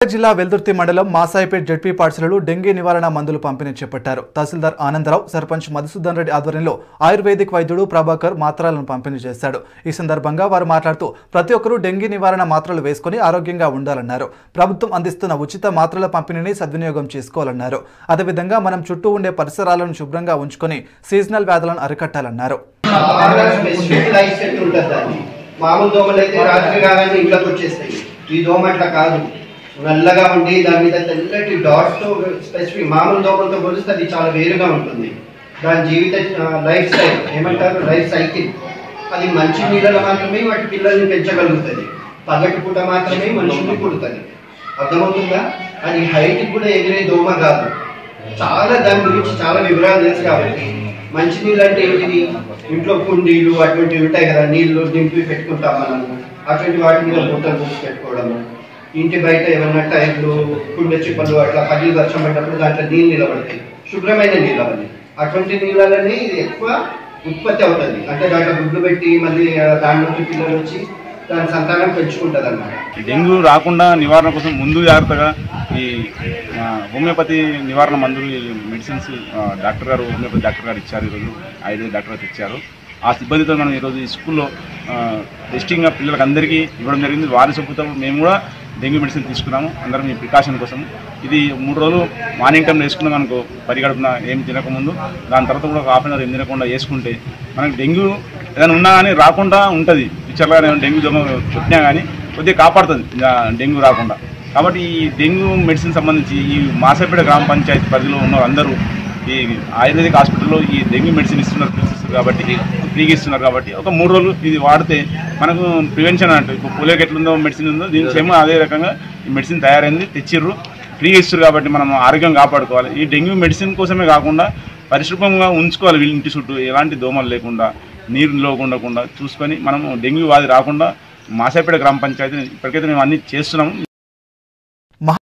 జిల్లా వెల్దుర్తి మండలం మాసాయిపేట్ జడ్పీ పాఠశాలలో డెంగీ నివారణ మందులు పంపిణీ చేపట్టారు తహసీల్దార్ ఆనందరావు సర్పంచ్ మధుసూదన్ రెడ్డి ఆధ్వర్యంలో ఆయుర్వేదిక్ వైద్యుడు ప్రభాకర్ మాత్రలను పంపిణీ చేశాడు ఈ సందర్భంగా వారు మాట్లాడుతూ ప్రతి ఒక్కరూ డెంగీ నివారణ మాత్రలు వేసుకుని ఆరోగ్యంగా ఉండాలన్నారు ప్రభుత్వం అందిస్తున్న ఉచిత మాత్రల పంపిణీని సద్వినియోగం చేసుకోవాలన్నారు అదేవిధంగా మనం చుట్టూ ఉండే పరిసరాలను శుభ్రంగా ఉంచుకొని సీజనల్ వ్యాధులను అరికట్టాలన్నారు బాగా స్పెసిఫిక్ లైట్ సెట్ ఉంటుంది దాన్ని మామూలు దోమలు అయితే రాత్రి కాగానే ఇంట్లోకి వచ్చేస్తాయి ఈ దోమ అట్లా కాదు నల్లగా ఉండి దాని మీద తెల్లటి డాట్స్ తో స్పెసిఫిక్ మామూలు దోమలతో పోలిస్తే అది చాలా వేరుగా ఉంటుంది దాని జీవిత లైఫ్ స్టైల్ ఏమంటారు లైఫ్ సైకిల్ అది మంచి నీళ్ళలో మాత్రమే వాటి పిల్లల్ని పెంచగలుగుతుంది పగటి పూట మాత్రమే మనుషుల్ని కుడుతుంది అర్థమవుతుందా అది హైట్ కూడా ఎగిరే దోమ కాదు చాలా దాని గురించి చాలా వివరాలు తెలుసు కాబట్టి మంచి నీళ్ళు అంటే ఏంటిది ఇంట్లో కుండీలు అటువంటివి ఉంటాయి కదా నీళ్లు నింపి పెట్టుకుంటాం మనం అటువంటి వాటి మీద మూటలు పోసి పెట్టుకోవడము ఇంటి బయట ఏమన్నా టైర్లు కుండ చిప్పలు అట్లా పది వర్షం పడినప్పుడు దాంట్లో నీళ్ళు నిలబడతాయి శుభ్రమైన నీళ్ళు అవన్నీ అటువంటి నీళ్ళని ఇది ఎక్కువ ఉత్పత్తి అవుతుంది అంటే దాంట్లో గుడ్లు పెట్టి మళ్ళీ ఆ, దాని నుంచి పిల్లలు వచ్చి దాని సంతానం పెంచుకుంటుంది అన్నమాట ఈ డెంగ్యూ రాకుండా నివారణ కోసం ముందు జాగ్రత్తగా ఈ ఆ, హోమియోపతి నివారణ మందులు ఈ మెడిసిన్స్ ఆ, డాక్టర్ గారు హోమియోపతి డాక్టర్ గారు ఇచ్చారు ఈరోజు ఆయుర్వేద డాక్టర్ గారు ఇచ్చారు ఆ సిబ్బందితో మనం ఈరోజు ఈ స్కూల్లో ఆ, టెస్టింగ్ పిల్లలకి అందరికీ ఇవ్వడం జరిగింది వారి సొప్పుతో మేము కూడా డెంగ్యూ మెడిసిన్ తీసుకున్నాము అందరం ఈ ప్రికాషన్ కోసం ఇది మూడు రోజులు మార్నింగ్ టైం వేసుకున్నాం అనుకో పరిగడుపున ఏం తినకముందు దాని తర్వాత కూడా ఒక హాఫ్ అన్ అవర్ ఏం తినకుండా వేసుకుంటే మనకి డెంగ్యూ ఏదైనా ఉన్నా కానీ రాకుండా ఉంటుంది పిక్చర్లో కానీ డెంగ్యూ దోమ చుట్టినా కానీ కొద్దిగా కాపాడుతుంది ఆ, డెంగ్యూ రాకుండా కాబట్టి ఈ డెంగ్యూ మెడిసిన్ సంబంధించి ఈ మాసపేట గ్రామ పంచాయతీ పరిధిలో ఉన్న అందరూ ఈ ఆయుర్వేదిక్ హాస్పిటల్లో ఈ డెంగ్యూ మెడిసిన్ ఇస్తున్నారు పిలిచిస్తారు కాబట్టి ఫ్రీగా ఇస్తున్నారు కాబట్టి ఒక మూడు రోజులు ఇది వాడితే మనకు ప్రివెన్షన్ అంటే ఇప్పుడు పోలియోకి ఎట్లుందో మెడిసిన్ ఉందో దీని సేమ్ అదే రకంగా ఈ మెడిసిన్ తయారైంది తెచ్చిర్రు ఫ్రీగా ఇస్తారు కాబట్టి మనం ఆరోగ్యం కాపాడుకోవాలి ఈ డెంగ్యూ మెడిసిన్ కోసమే కాకుండా పరిశుభ్రంగా ఉంచుకోవాలి వీళ్ళ ఇంటి చుట్టూ ఎలాంటి దోమలు లేకుండా నీరు నిలవకుండా చూసుకొని మనం డెంగ్యూ వ్యాధి రాకుండా మాసాపేట గ్రామ పంచాయతీ ఇప్పటికైతే మేము అన్ని చేస్తున్నాము